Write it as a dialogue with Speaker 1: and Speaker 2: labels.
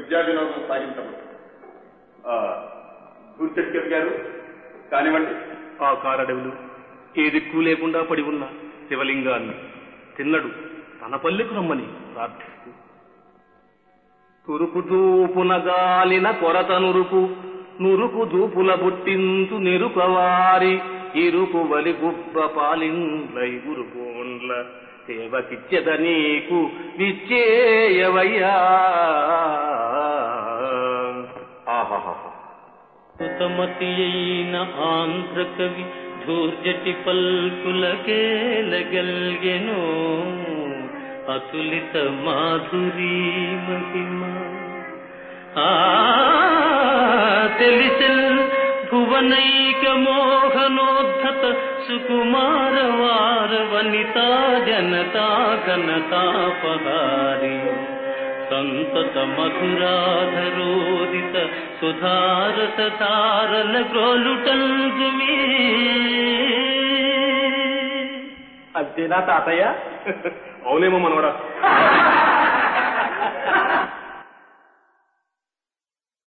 Speaker 1: విద్యా వినోదం సాగించము దూర్చక్యర్ గారు కానివ్వండి
Speaker 2: ఆ కారడవులు ఏ దిక్కు లేకుండా పడి ఉన్న శివలింగాన్ని తిన్నడు తన పల్లెకు రమ్మని ప్రార్థిస్తూ తురుకు దూపున గాలిన కొరత నురుకు నురుకు దూపుల బుట్టింతు నెరుకవారి ఇరుకు వలి గుబ్బ పాలిండ్లై గురుగోండ్ల సేవకిచ్చెద నీకు విచ్చేయవయ్యా
Speaker 1: ఆహాహా
Speaker 3: సుతమతి అయిన ఆంధ్ర కవి ధూర్జటి పల్కులకేలగల్గెను అతులిత మాధురీ మహిమ ఆ తెలిసెల్ భువనైక మోహనోద్ధత సుకుమార వార వనితా జనతా ఘనతాపహారి సంతత మధురాధరోదిత సుధారత తారల గ్రోలుటల్గుమీ
Speaker 2: అంతేనా తాతయ్య అవునేమో మనవడా